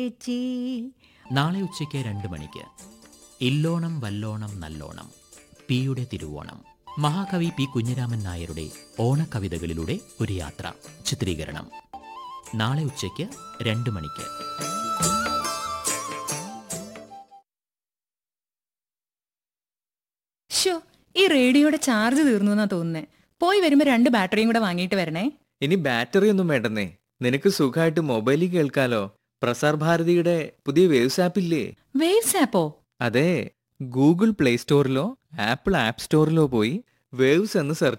ചേച്ചി നാളെ ഉച്ചയ്ക്ക് രണ്ട് മണിക്ക് ഇല്ലോണം വല്ലോണം നല്ലോണം പിയുടെ തിരുവോണം മഹാകവി പി കുഞ്ഞിരാമൻ നായരുടെ ഓണക്കവിതകളിലൂടെ ഒരു യാത്ര ചിത്രീകരണം നാളെ ഉച്ചയ്ക്ക് രണ്ട് മണിക്ക് ഷോ ഈ റേഡിയോയുടെ ചാർജ് തീർന്നു എന്നാ തോന്നുന്നേ പോയി വരുമ്പോ രണ്ട് ബാറ്ററിയും കൂടെ വാങ്ങിയിട്ട് വരണേ ഇനി ബാറ്ററി ഒന്നും വേണ്ടെന്നേ നിനക്ക് സുഖമായിട്ട് മൊബൈലിൽ കേൾക്കാലോ പ്രസാർ ഭാരതിയുടെ പുതിയ വേവ്സ് ആപ്പ് ഇല്ലേ വേവ്സ് ആപ്പോ അതെ ഗൂഗിൾ പ്ലേ സ്റ്റോറിലോ ആപ്പിൾ ആപ്പ് സ്റ്റോറിലോ പോയി വേവ്സ് എന്ന് സെർച്ച്